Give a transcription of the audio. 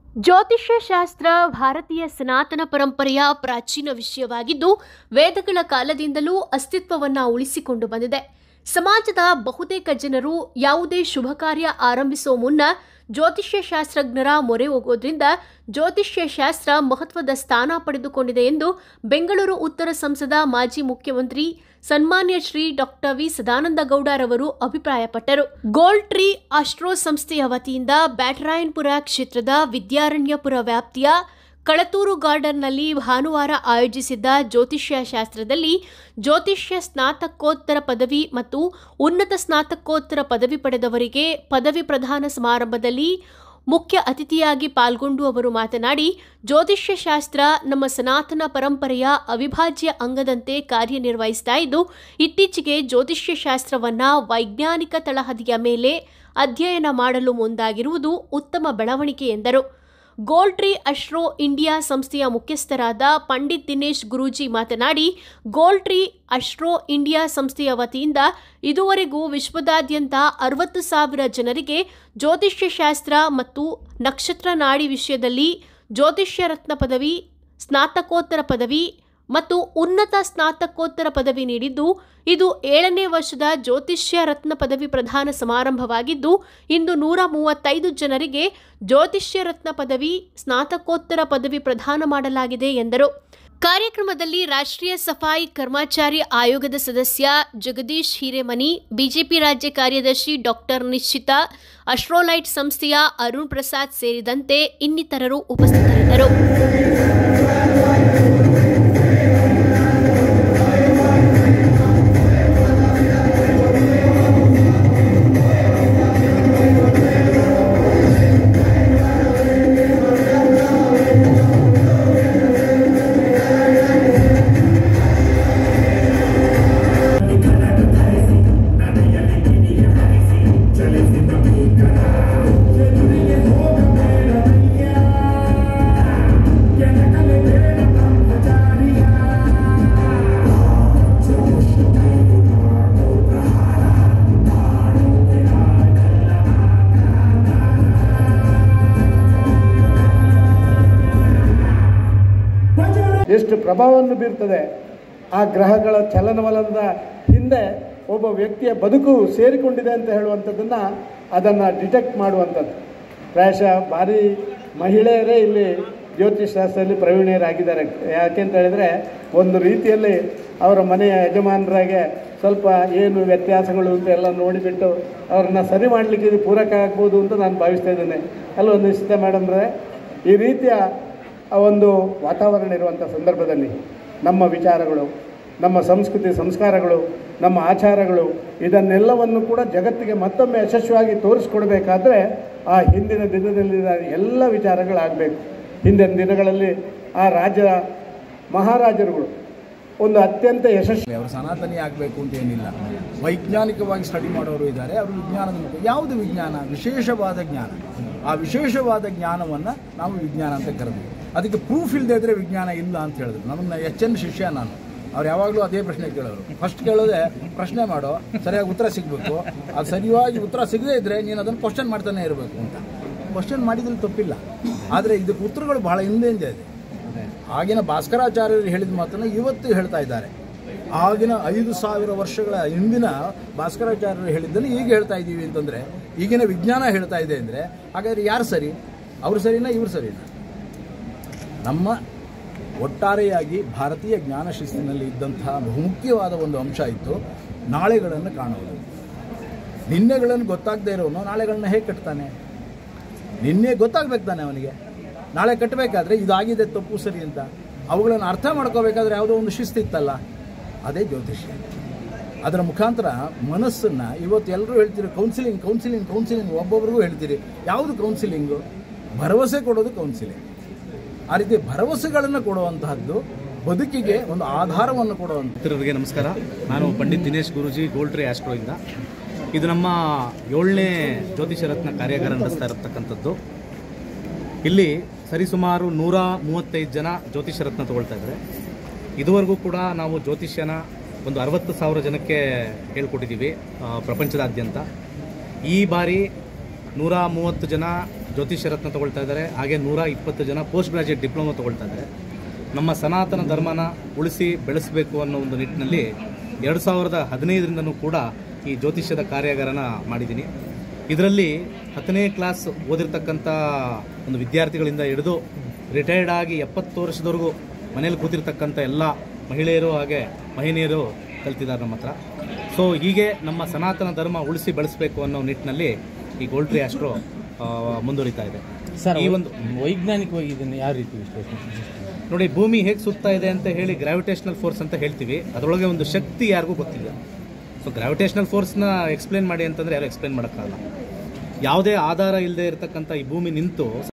ಜ್ಯೋತಿಷ್ಯ ಶಾಸ್ತ್ರ ಭಾರತೀಯ ಸನಾತನ ಪರಂಪರೆಯ ಪ್ರಾಚೀನ ವಿಷಯವಾಗಿದ್ದು ವೇದಗಳ ಕಾಲದಿಂದಲೂ ಅಸ್ತಿತ್ವವನ್ನು ಉಳಿಸಿಕೊಂಡು ಬಂದಿದೆ ಸಮಾಜದ ಬಹುತೇಕ ಜನರು ಯಾವುದೇ ಶುಭ ಕಾರ್ಯ ಆರಂಭಿಸುವ ಮುನ್ನ ಜ್ಯೋತಿಷ್ಯ ಶಾಸ್ತ್ರಜ್ಞರ ಮೊರೆ ಹೋಗೋದ್ರಿಂದ ಜ್ಯೋತಿಷ್ಯ ಶಾಸ್ತ್ರ ಮಹತ್ವದ ಸ್ಥಾನ ಪಡೆದುಕೊಂಡಿದೆ ಎಂದು ಬೆಂಗಳೂರು ಉತ್ತರ ಸಂಸದ ಮಾಜಿ ಮುಖ್ಯಮಂತ್ರಿ ಸನ್ಮಾನ್ಯ ಶ್ರೀ ಡಾಕ್ಟರ್ ವಿ ಸದಾನಂದ ಗೌಡರವರು ಅಭಿಪ್ರಾಯಪಟ್ಟರು ಗೋಲ್ಡ್ ಟ್ರೀ ಆಸ್ಟ್ರೋ ಸಂಸ್ಥೆಯ ವತಿಯಿಂದ ಬ್ಯಾಟರಾಯನ್ಪುರ ಕ್ಷೇತ್ರದ ವಿದ್ಯಾರಣ್ಯಪುರ ವ್ಯಾಪ್ತಿಯ ಕಳತೂರು ಗಾರ್ಡನ್ನಲ್ಲಿ ಭಾನುವಾರ ಆಯೋಜಿಸಿದ್ದ ಜ್ಯೋತಿಷ್ಯ ಶಾಸ್ತ್ರದಲ್ಲಿ ಜ್ಯೋತಿಷ್ಯ ಸ್ನಾತಕೋತ್ತರ ಪದವಿ ಮತ್ತು ಉನ್ನತ ಸ್ನಾತಕೋತ್ತರ ಪದವಿ ಪಡೆದವರಿಗೆ ಪದವಿ ಪ್ರದಾನ ಸಮಾರಂಭದಲ್ಲಿ ಮುಖ್ಯ ಅತಿಥಿಯಾಗಿ ಪಾಲ್ಗೊಂಡು ಅವರು ಮಾತನಾಡಿ ಜ್ಯೋತಿಷ್ಯ ಶಾಸ್ತ್ರ ನಮ್ಮ ಸನಾತನ ಪರಂಪರೆಯ ಅವಿಭಾಜ್ಯ ಅಂಗದಂತೆ ಕಾರ್ಯನಿರ್ವಹಿಸ್ತಾ ಇದ್ದು ಇತ್ತೀಚೆಗೆ ಜ್ಯೋತಿಷ್ಯ ಶಾಸ್ತ್ರವನ್ನ ವೈಜ್ಞಾನಿಕ ತಳಹದಿಯ ಮೇಲೆ ಅಧ್ಯಯನ ಮಾಡಲು ಮುಂದಾಗಿರುವುದು ಉತ್ತಮ ಬೆಳವಣಿಗೆ ಎಂದರು ಗೋಲ್ಡ್ ಟ್ರೀ ಅಶ್ರೋ ಇಂಡಿಯಾ ಸಂಸ್ಥೆಯ ಮುಖ್ಯಸ್ಥರಾದ ಪಂಡಿತ್ ದಿನೇಶ್ ಗುರೂಜಿ ಮಾತನಾಡಿ ಗೋಲ್ಡ್ ಟ್ರೀ ಅಶ್ರೋ ಇಂಡಿಯಾ ಸಂಸ್ಥೆಯ ವತಿಯಿಂದ ಇದುವರೆಗೂ ವಿಶ್ವದಾದ್ಯಂತ ಅರವತ್ತು ಸಾವಿರ ಜನರಿಗೆ ಜ್ಯೋತಿಷ್ಯ ಶಾಸ್ತ್ರ ಮತ್ತು ನಕ್ಷತ್ರ ನಾಡಿ ವಿಷಯದಲ್ಲಿ ಜ್ಯೋತಿಷ್ಯ ರತ್ನ ಪದವಿ ಸ್ನಾತಕೋತ್ತರ ಪದವಿ ಮತ್ತು ಉನ್ನತ ಸ್ನಾತಕೋತ್ತರ ಪದವಿ ನೀಡಿದ್ದು ಇದು ಏಳನೇ ವರ್ಷದ ಜ್ಯೋತಿಷ್ಯ ರತ್ನ ಪದವಿ ಪ್ರದಾನ ಸಮಾರಂಭವಾಗಿದ್ದು ಇಂದು ನೂರ ಮೂವತ್ತೈದು ಜನರಿಗೆ ಜ್ಯೋತಿಷ್ಯ ರತ್ನ ಪದವಿ ಸ್ನಾತಕೋತ್ತರ ಪದವಿ ಪ್ರದಾನ ಮಾಡಲಾಗಿದೆ ಎಂದರು ಕಾರ್ಯಕ್ರಮದಲ್ಲಿ ರಾಷ್ಟ್ರೀಯ ಸಫಾಯಿ ಕರ್ಮಚಾರಿ ಆಯೋಗದ ಸದಸ್ಯ ಜಗದೀಶ್ ಹಿರೇಮನಿ ಬಿಜೆಪಿ ರಾಜ್ಯ ಕಾರ್ಯದರ್ಶಿ ಡಾಕ್ಟರ್ ನಿಶ್ಚಿತ ಅಶ್ರೋಲೈಟ್ ಸಂಸ್ಥೆಯ ಅರುಣ್ ಪ್ರಸಾದ್ ಸೇರಿದಂತೆ ಇನ್ನಿತರರು ಉಪಸ್ಥಿತರಿದ್ದರು ಎಷ್ಟು ಪ್ರಭಾವವನ್ನು ಬೀರ್ತದೆ ಆ ಗ್ರಹಗಳ ಚಲನವಲನದ ಹಿಂದೆ ಒಬ್ಬ ವ್ಯಕ್ತಿಯ ಬದುಕು ಸೇರಿಕೊಂಡಿದೆ ಅಂತ ಹೇಳುವಂಥದ್ದನ್ನು ಅದನ್ನು ಡಿಟೆಕ್ಟ್ ಮಾಡುವಂಥದ್ದು ಪ್ರಾಯಶಃ ಭಾರಿ ಮಹಿಳೆಯರೇ ಇಲ್ಲಿ ಜ್ಯೋತಿಷ್ ಶಾಸ್ತ್ರದಲ್ಲಿ ಪ್ರವೀಣರಾಗಿದ್ದಾರೆ ಯಾಕೆಂತ ಹೇಳಿದರೆ ಒಂದು ರೀತಿಯಲ್ಲಿ ಅವರ ಮನೆಯ ಯಜಮಾನರಾಗೆ ಸ್ವಲ್ಪ ಏನು ವ್ಯತ್ಯಾಸಗಳು ಅಂತ ಎಲ್ಲ ನೋಡಿಬಿಟ್ಟು ಅವ್ರನ್ನ ಸರಿ ಮಾಡಲಿಕ್ಕೆ ಇದು ಪೂರಕ ಆಗ್ಬೋದು ಅಂತ ನಾನು ಭಾವಿಸ್ತಾ ಇದ್ದೇನೆ ಅಲ್ವ ನಿಶ್ಚಿತ ಮೇಡಮ್ರೆ ಈ ರೀತಿಯ ಆ ಒಂದು ವಾತಾವರಣ ಇರುವಂಥ ಸಂದರ್ಭದಲ್ಲಿ ನಮ್ಮ ವಿಚಾರಗಳು ನಮ್ಮ ಸಂಸ್ಕೃತಿ ಸಂಸ್ಕಾರಗಳು ನಮ್ಮ ಆಚಾರಗಳು ಇದನ್ನೆಲ್ಲವನ್ನು ಕೂಡ ಜಗತ್ತಿಗೆ ಮತ್ತೊಮ್ಮೆ ಯಶಸ್ವಿಯಾಗಿ ತೋರಿಸ್ಕೊಡ್ಬೇಕಾದ್ರೆ ಆ ಹಿಂದಿನ ದಿನದಲ್ಲಿ ಎಲ್ಲ ವಿಚಾರಗಳಾಗಬೇಕು ಹಿಂದಿನ ದಿನಗಳಲ್ಲಿ ಆ ರಾಜ ಮಹಾರಾಜರುಗಳು ಒಂದು ಅತ್ಯಂತ ಯಶಸ್ವಿ ಅವರು ಸನಾತನಿ ಆಗಬೇಕು ಅಂತ ಏನಿಲ್ಲ ವೈಜ್ಞಾನಿಕವಾಗಿ ಸ್ಟಡಿ ಮಾಡೋರು ಇದ್ದಾರೆ ಅವರು ವಿಜ್ಞಾನದ ಮುಖ ಯಾವುದು ವಿಜ್ಞಾನ ವಿಶೇಷವಾದ ಜ್ಞಾನ ಆ ವಿಶೇಷವಾದ ಜ್ಞಾನವನ್ನು ನಾವು ವಿಜ್ಞಾನ ಅಂತ ಕರೆದ್ವಿ ಅದಕ್ಕೆ ಪ್ರೂಫ್ ಇಲ್ಲದೆ ಇದ್ರೆ ವಿಜ್ಞಾನ ಇಲ್ಲ ಅಂತ ಹೇಳಿದ್ರು ನಮ್ಮನ್ನ ಎಚ್ ಎನ್ ಶಿಷ್ಯ ನಾನು ಅವ್ರು ಯಾವಾಗಲೂ ಅದೇ ಪ್ರಶ್ನೆ ಕೇಳೋರು ಫಸ್ಟ್ ಕೇಳೋದೆ ಪ್ರಶ್ನೆ ಮಾಡೋ ಸರಿಯಾಗಿ ಉತ್ತರ ಸಿಗಬೇಕು ಅದು ಸರಿಯಾಗಿ ಉತ್ತರ ಸಿಗದೇ ಇದ್ದರೆ ನೀನು ಅದನ್ನು ಕ್ವಶನ್ ಮಾಡ್ತಾನೆ ಇರಬೇಕು ಅಂತ ಕ್ವಶನ್ ಮಾಡಿದ್ರಲ್ಲಿ ತಪ್ಪಿಲ್ಲ ಆದರೆ ಇದಕ್ಕೆ ಉತ್ತರಗಳು ಬಹಳ ಹಿಂದೆಂದ ಇದೆ ಆಗಿನ ಭಾಸ್ಕರಾಚಾರ್ಯರು ಹೇಳಿದ ಮಾತನ್ನು ಇವತ್ತು ಹೇಳ್ತಾ ಇದ್ದಾರೆ ಆಗಿನ ಐದು ಸಾವಿರ ವರ್ಷಗಳ ಹಿಂದಿನ ಭಾಸ್ಕರಾಚಾರ್ಯರು ಹೇಳಿದ್ದನ್ನು ಈಗ ಹೇಳ್ತಾ ಇದ್ದೀವಿ ಅಂತಂದರೆ ಈಗಿನ ವಿಜ್ಞಾನ ಹೇಳ್ತಾ ಇದೆ ಅಂದರೆ ಹಾಗಾದರೆ ಯಾರು ಸರಿ ಅವರು ಸರಿನಾ ಇವರು ಸರಿನಾ ನಮ್ಮ ಒಟ್ಟಾರೆಯಾಗಿ ಭಾರತೀಯ ಜ್ಞಾನ ಶಿಸ್ತಿನಲ್ಲಿ ಇದ್ದಂತಹ ಬಹುಮುಖ್ಯವಾದ ಒಂದು ಅಂಶ ಇತ್ತು ನಾಳೆಗಳನ್ನು ಕಾಣುವುದು ನಿನ್ನೆಗಳನ್ನು ಗೊತ್ತಾಗದೇ ಇರೋನು ನಾಳೆಗಳನ್ನ ಹೇಗೆ ಕಟ್ತಾನೆ ನಿನ್ನೆ ಗೊತ್ತಾಗ್ಬೇಕು ತಾನೆ ಅವನಿಗೆ ನಾಳೆ ಕಟ್ಟಬೇಕಾದ್ರೆ ಇದಾಗಿದೆ ತಪ್ಪು ಸರಿ ಅಂತ ಅವುಗಳನ್ನು ಅರ್ಥ ಮಾಡ್ಕೋಬೇಕಾದ್ರೆ ಯಾವುದೋ ಒಂದು ಶಿಸ್ತಿತ್ತಲ್ಲ ಅದೇ ಜ್ಯೋತಿಷ್ಯ ಅದರ ಮುಖಾಂತರ ಮನಸ್ಸನ್ನು ಇವತ್ತು ಎಲ್ಲರೂ ಹೇಳ್ತೀರಿ ಕೌನ್ಸಿಲಿಂಗ್ ಕೌನ್ಸಿಲಿಂಗ್ ಕೌನ್ಸಿಲಿಂಗ್ ಒಬ್ಬೊಬ್ರಿಗೂ ಹೇಳ್ತೀರಿ ಯಾವುದು ಕೌನ್ಸಿಲಿಂಗು ಭರವಸೆ ಕೊಡೋದು ಕೌನ್ಸಿಲಿಂಗ್ ಆ ರೀತಿ ಭರವಸೆಗಳನ್ನು ಕೊಡುವಂತಹದ್ದು ಬದುಕಿಗೆ ಒಂದು ಆಧಾರವನ್ನು ಕೊಡುವಂಥ ಮಿತ್ರರಿಗೆ ನಮಸ್ಕಾರ ನಾನು ಪಂಡಿತ್ ದಿನೇಶ್ ಗುರುಜಿ ಗೋಲ್ಡ್ ಟ್ರೀ ಆಸ್ಟ್ರೋಯಿಂದ ಇದು ನಮ್ಮ ಏಳನೇ ಜ್ಯೋತಿಷ ರತ್ನ ಕಾರ್ಯಾಗಾರ ನಡೆಸ್ತಾ ಇರತಕ್ಕಂಥದ್ದು ಇಲ್ಲಿ ಸರಿಸುಮಾರು ನೂರ ಮೂವತ್ತೈದು ಜನ ಜ್ಯೋತಿಷ ರತ್ನ ತಗೊಳ್ತಾ ಇದ್ದಾರೆ ಇದುವರೆಗೂ ಕೂಡ ನಾವು ಜ್ಯೋತಿಷ್ಯನ ಒಂದು ಅರವತ್ತು ಸಾವಿರ ಜನಕ್ಕೆ ಹೇಳ್ಕೊಟ್ಟಿದ್ದೀವಿ ಆ, ಪ್ರಪಂಚದಾದ್ಯಂತ ಈ ಬಾರಿ ನೂರ ಮೂವತ್ತು ಜನ ಜ್ಯೋತಿಷ್ಯ ರತ್ನ ತಗೊಳ್ತಾ ಇದ್ದಾರೆ ಹಾಗೆ ನೂರ ಇಪ್ಪತ್ತು ಜನ ಪೋಸ್ಟ್ ಗ್ರಾಜುಯೇಟ್ ಡಿಪ್ಲೊಮಾ ತಗೊಳ್ತಾ ಇದ್ದಾರೆ ನಮ್ಮ ಸನಾತನ ಧರ್ಮನ ಉಳಿಸಿ ಬೆಳೆಸಬೇಕು ಅನ್ನೋ ಒಂದು ನಿಟ್ಟಿನಲ್ಲಿ ಎರಡು ಸಾವಿರದ ಹದಿನೈದರಿಂದನೂ ಕೂಡ ಈ ಜ್ಯೋತಿಷ್ಯದ ಕಾರ್ಯಾಗಾರನ ಮಾಡಿದ್ದೀನಿ ಇದರಲ್ಲಿ ಹತ್ತನೇ ಕ್ಲಾಸ್ ಓದಿರ್ತಕ್ಕಂಥ ಒಂದು ವಿದ್ಯಾರ್ಥಿಗಳಿಂದ ಹಿಡಿದು ರಿಟೈರ್ಡ್ ಆಗಿ ಎಪ್ಪತ್ತು ವರ್ಷದವರೆಗೂ ಮನೇಲಿ ಕೂತಿರ್ತಕ್ಕಂಥ ಎಲ್ಲ ಮಹಿಳೆಯರು ಹಾಗೆ ಮಹಿಳೆಯರು ಕಲ್ತಿದ್ದಾರೆ ನಮ್ಮ ಹತ್ರ ಸೊ ಹೀಗೆ ನಮ್ಮ ಸನಾತನ ಧರ್ಮ ಉಳಿಸಿ ಬೆಳೆಸಬೇಕು ಅನ್ನೋ ನಿಟ್ಟಿನಲ್ಲಿ ಈ ಗೋಲ್ಡ್ ಟ್ರೀ ಆಸ್ಟ್ರೋ ಆ, ಮುಂದುವರಿತಾ ಇದೆ ಸರ್ ಈ ಒಂದು ವೈಜ್ಞಾನಿಕವಾಗಿ ಇದನ್ನು ಯಾವ ರೀತಿ ವಿಶ್ಲೇಷಣೆ ನೋಡಿ ಭೂಮಿ ಹೇಗೆ ಸುತ್ತಾ ಇದೆ ಅಂತ ಹೇಳಿ ಗ್ರಾವಿಟೇಷನಲ್ ಫೋರ್ಸ್ ಅಂತ ಹೇಳ್ತೀವಿ ಅದರೊಳಗೆ ಒಂದು ಶಕ್ತಿ ಯಾರಿಗೂ ಗೊತ್ತಿಲ್ಲ ಸೊ ಗ್ರಾವಿಟೇಷನಲ್ ಫೋರ್ಸ್ನ ಎಕ್ಸ್ಪ್ಲೇನ್ ಮಾಡಿ ಅಂತಂದರೆ ಯಾರು ಎಕ್ಸ್ಪ್ಲೇನ್ ಮಾಡೋಕ್ಕಾಗಲ್ಲ ಯಾವುದೇ ಆಧಾರ ಇಲ್ಲದೆ ಇರತಕ್ಕಂಥ ಈ ಭೂಮಿ ನಿಂತು